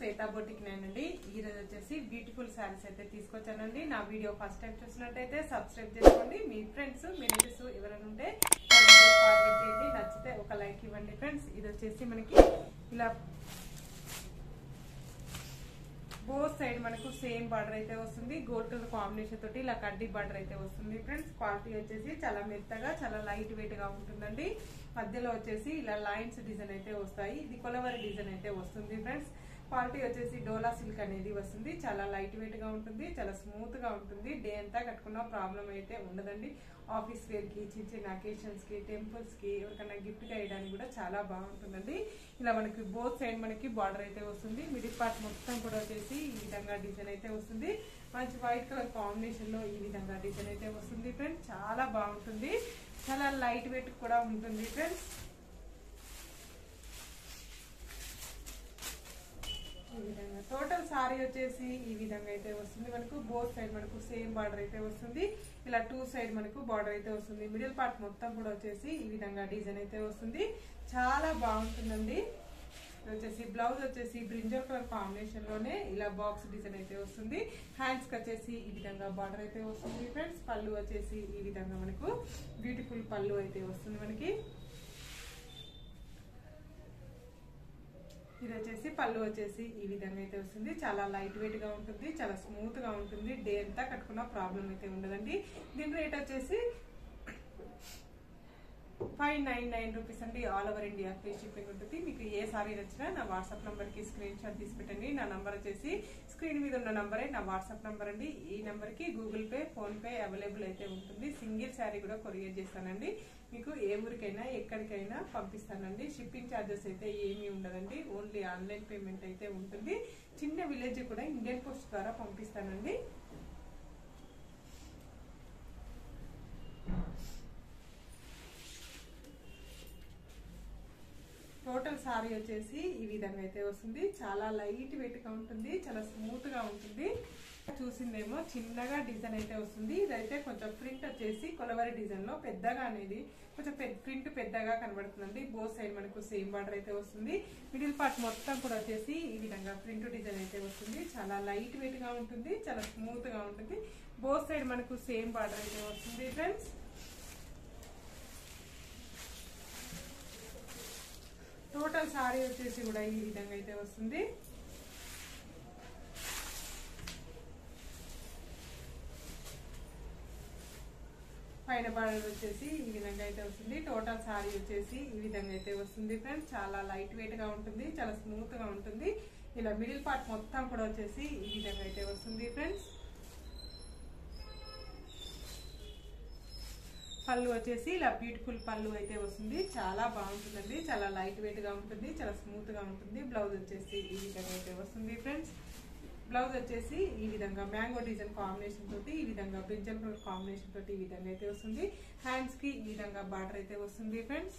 Shweta boutique నేనండి ఈ రోజు వచ్చేసి బ్యూటిఫుల్ శారీస్ అయితే తీసుకొచ్చానండి నా వీడియో ఫస్ట్ టైం చూసినట్టయితే సబ్స్క్రైబ్ చేసుకోండి మీ ఫ్రెండ్స్ మీ రిలేటివ్స్ ఎవరైనా ఉంటే నా వీడియో ఫార్వర్డ్ చేయండి నచ్చితే ఒక లైక్ ఇవ్వండి ఫ్రెండ్స్ ఇది వచ్చేసి మనకి ఇలా బోత్ సైడ్ మనకు సేమ్ బార్డర్ అయితే వస్తుంది గోల్డ్ కలర్ కాంబినేషన్ తోటి ఇలా కడ్డీ బార్డర్ అయితే వస్తుంది ఫ్రెండ్స్ క్వాలిటీ వచ్చేసి చాలా మెత్తగా చాలా లైట్ వెయిట్ గా ఉంటుందండి మధ్యలో వచ్చేసి ఇలా లైన్స్ డిజైన్ అయితే వస్తాయి ఇది కొలవరి డిజైన్ అయితే వస్తుంది ఫ్రెండ్స్ క్వాలిటీ వచ్చేసి డోలా సిల్క్ అనేది వస్తుంది చాలా లైట్ వెయిట్ గా ఉంటుంది చాలా స్మూత్ గా ఉంటుంది డే అంతా కట్టుకున్న ప్రాబ్లం అయితే ఉండదండి ఆఫీస్ వేర్ కి చిన్న చిన్న అకేషన్స్ కి టెంపుల్స్ కి ఎవరికైనా గిఫ్ట్ గా వేయడానికి కూడా చాలా బాగుంటుందండి ఇలా మనకి బోత్ సైడ్ మనకి బార్డర్ అయితే వస్తుంది మిడిల్ పార్ట్ మొత్తం కూడా వచ్చేసి ఈ విధంగా డిజైన్ అయితే వస్తుంది మంచి వైట్ కలర్ కాంబినేషన్ లో ఈ విధంగా డిజైన్ అయితే వస్తుంది ఫ్రెండ్స్ చాలా బాగుంటుంది చాలా లైట్ వెయిట్ కూడా ఉంటుంది ఫ్రెండ్స్ ఈ విధంగా టోటల్ సారీ వచ్చేసి ఈ విధంగా అయితే వస్తుంది మనకు బోత్ సైడ్ మనకు సేమ్ బార్డర్ అయితే వస్తుంది ఇలా టూ సైడ్ మనకు బార్డర్ అయితే వస్తుంది మిడిల్ పార్ట్ మొత్తం కూడా వచ్చేసి ఈ విధంగా డిజైన్ అయితే వస్తుంది చాలా బాగుంటుందండి ఇది వచ్చేసి బ్లౌజ్ వచ్చేసి బ్రింజల్ కలర్ కాంబినేషన్ లోనే ఇలా బాక్స్ డిజైన్ అయితే వస్తుంది హ్యాండ్స్ కి వచ్చేసి ఈ విధంగా బార్డర్ అయితే వస్తుంది ఫ్రెండ్స్ పళ్ళు వచ్చేసి ఈ విధంగా మనకు బ్యూటిఫుల్ పళ్ళు అయితే వస్తుంది మనకి ఇది వచ్చేసి పళ్ళు వచ్చేసి ఈ విధంగా అయితే వస్తుంది చాలా లైట్ వెయిట్ గా ఉంటుంది చాలా స్మూత్ గా ఉంటుంది డే అంతా కట్టుకున్న ప్రాబ్లం అయితే ఉండదండి దీని రేట్ వచ్చేసి ఫైవ్ నైన్ నైన్ రూపీస్ అండి all over India free shipping ఉంటుంది మీకు ఏ సారీ నచ్చినా నా వాట్సాప్ నంబర్ కి స్క్రీన్ షాట్ తీసి పెట్టండి నా నంబర్ వచ్చేసి స్క్రీన్ మీద ఉన్న నంబరే నా వాట్సాప్ నంబర్ అండి ఈ నంబర్ కి Google Pay PhonePe available అయితే ఉంటుంది సింగిల్ శారీ కూడా కొరియర్ చేస్తానండి మీకు ఏ ఊరికైనా ఎక్కడికైనా పంపిస్తానండి షిప్పింగ్ ఛార్జెస్ అయితే ఏమీ ఉండదండి ఓన్లీ ఆన్లైన్ పేమెంట్ అయితే ఉంటుంది చిన్న విలేజ్ కూడా ఇండియన్ పోస్ట్ ద్వారా పంపిస్తానండి టోటల్ సారీ వచ్చేసి ఈ విధంగా అయితే వస్తుంది చాలా లైట్ వెయిట్ గా ఉంటుంది చాలా స్మూత్ గా ఉంటుంది చూసిందేమో చిన్నగా డిజైన్ అయితే వస్తుంది ఇదైతే కొంచెం ప్రింట్ వచ్చేసి కొలవరి డిజైన్ లో పెద్దగా అనేది కొంచెం ప్రింట్ పెద్దగా కనబడుతుందండి బోత్ సైడ్ మనకు సేమ్ బార్డర్ అయితే వస్తుంది మిడిల్ పార్ట్ మొత్తం కూడా వచ్చేసి ఈ విధంగా ప్రింట్ డిజైన్ అయితే వస్తుంది చాలా లైట్ వెయిట్ గా ఉంటుంది చాలా స్మూత్ గా ఉంటుంది బోత్ సైడ్ మనకు సేమ్ బార్డర్ అయితే వస్తుంది ఫ్రెండ్స్ టోటల్ సారీ వచ్చేసి కూడా ఈ విధంగా అయితే వస్తుంది పైన బార్డర్ వచ్చేసి ఈ విధంగా అయితే వస్తుంది టోటల్ సారీ వచ్చేసి ఈ విధంగా అయితే వస్తుంది ఫ్రెండ్స్ చాలా లైట్ వెయిట్ గా ఉంటుంది చాలా స్మూత్ గా ఉంటుంది ఇలా మిడిల్ పార్ట్ మొత్తం కూడా వచ్చేసి ఈ విధంగా అయితే వస్తుంది ఫ్రెండ్స్ పళ్ళు వచ్చేసి ఇలా బ్యూటిఫుల్ పళ్ళు అయితే వస్తుంది చాలా బాగుంటుందండి చాలా లైట్ వెయిట్ గా ఉంటుంది చాలా స్మూత్ గా ఉంటుంది బ్లౌజ్ వచ్చేసి ఈ విధంగా అయితే వస్తుంది ఫ్రెండ్స్ బ్లౌజ్ వచ్చేసి ఈ విధంగా మ్యాంగో డిజైన్ కాంబినేషన్ తోటి ఈ విధంగా బ్రింజల్ కలర్ కాంబినేషన్ తోటి ఈ విధంగా అయితే వస్తుంది హ్యాండ్స్ కి ఈ విధంగా బార్డర్ అయితే వస్తుంది ఫ్రెండ్స్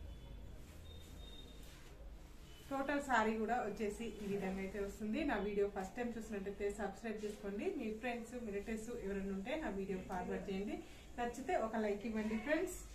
టోటల్ సారీ కూడా వచ్చేసి ఈ విధంగా అయితే వస్తుంది నా వీడియో ఫస్ట్ టైం చూసినట్టయితే సబ్స్క్రైబ్ చేసుకోండి మీ ఫ్రెండ్స్ రిలేటివ్స్ ఎవరైనా ఉంటే నా వీడియో ఫార్వర్డ్ చేయండి నచ్చితే ఒక లైక్ ఇవ్వండి ఫ్రెండ్స్